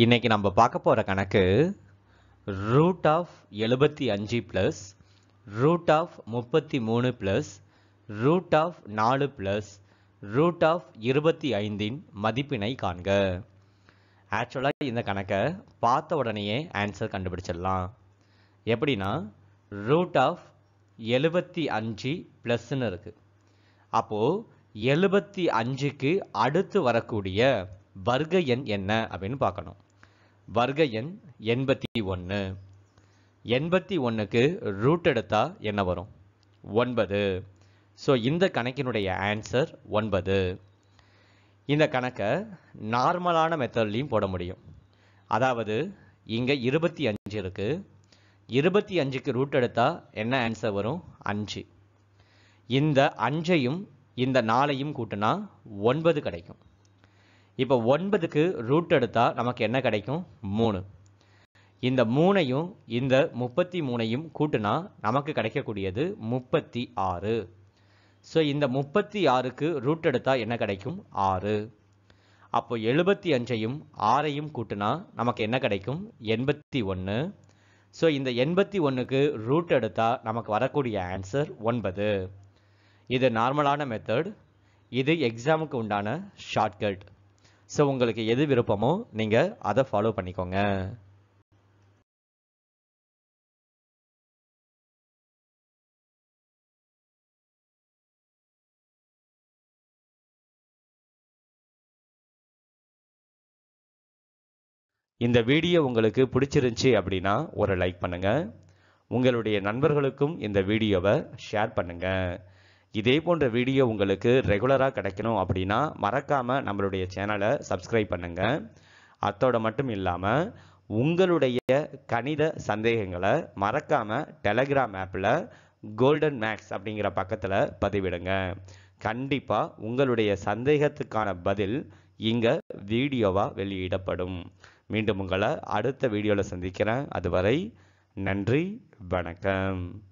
இன்னைக்கு நம்ம பார்க்க போற கணக்கு ரூட் ஆஃப் எழுபத்தி அஞ்சு ப்ளஸ் ரூட் ஆஃப் முப்பத்தி மூணு ப்ளஸ் ரூட் ஆஃப் நாலு ப்ளஸ் ரூட் ஆஃப் இருபத்தி ஐந்தின் மதிப்பினை காண்க ஆக்சுவலாக இந்த கணக்கை பார்த்த உடனேயே ஆன்சர் கண்டுபிடிச்சிடலாம் எப்படின்னா ரூட் ஆஃப் எழுபத்தி அஞ்சு ப்ளஸ்ன்னு இருக்கு அப்போது எழுபத்தி அஞ்சுக்கு அடுத்து வரக்கூடிய வர்க்க எண் என்ன அப்படின்னு பார்க்கணும் வர்க்க எண் எண்பத்தி ஒன்று எண்பத்தி ஒன்றுக்கு ரூட் எடுத்தா என்ன வரும் ஒன்பது ஸோ இந்த கணக்கினுடைய ஆன்சர் ஒன்பது இந்த கணக்கை நார்மலான மெத்தட்லையும் போட முடியும் அதாவது இங்கே இருபத்தி அஞ்சு இருக்கு இருபத்தி அஞ்சுக்கு ரூட் எடுத்தா என்ன ஆன்சர் வரும் அஞ்சு இந்த அஞ்சையும் இந்த நாலையும் கூட்டினா ஒன்பது கிடைக்கும் இப்போ ஒன்பதுக்கு ரூட் எடுத்தா நமக்கு என்ன கிடைக்கும் மூணு இந்த மூணையும் இந்த முப்பத்தி மூணையும் கூட்டினா நமக்கு கிடைக்கக்கூடியது முப்பத்தி ஆறு ஸோ இந்த முப்பத்தி ஆறுக்கு ரூட் எடுத்தா என்ன கிடைக்கும் ஆறு அப்போ எழுபத்தி அஞ்சையும் ஆறையும் கூட்டினா நமக்கு என்ன கிடைக்கும் எண்பத்தி ஒன்று ஸோ இந்த எண்பத்தி ஒன்றுக்கு ரூட் எடுத்தா நமக்கு வரக்கூடிய ஆன்சர் ஒன்பது இது நார்மலான மெத்தட் இது எக்ஸாமுக்கு உண்டான ஷார்ட்கட் ஸோ உங்களுக்கு எது விருப்பமோ நீங்கள் அதை ஃபாலோ பண்ணிக்கோங்க இந்த வீடியோ உங்களுக்கு பிடிச்சிருந்துச்சி அப்படின்னா ஒரு லைக் பண்ணுங்க உங்களுடைய நண்பர்களுக்கும் இந்த வீடியோவை ஷேர் பண்ணுங்க இதே போன்ற வீடியோ உங்களுக்கு ரெகுலராக கிடைக்கணும் அப்படின்னா மறக்காம நம்மளுடைய சேனலை சப்ஸ்கிரைப் பண்ணுங்க அத்தோட மட்டும் இல்லாமல் உங்களுடைய கணித சந்தேகங்களை மறக்காம டெலகிராம் ஆப்பில் கோல்டன் மேக்ஸ் அப்படிங்கிற பக்கத்தில் பதிவிடுங்க கண்டிப்பாக உங்களுடைய சந்தேகத்துக்கான பதில் இங்கே வீடியோவாக வெளியிடப்படும் மீண்டும் உங்களை அடுத்த வீடியோவில் சந்திக்கிறேன் அதுவரை நன்றி வணக்கம்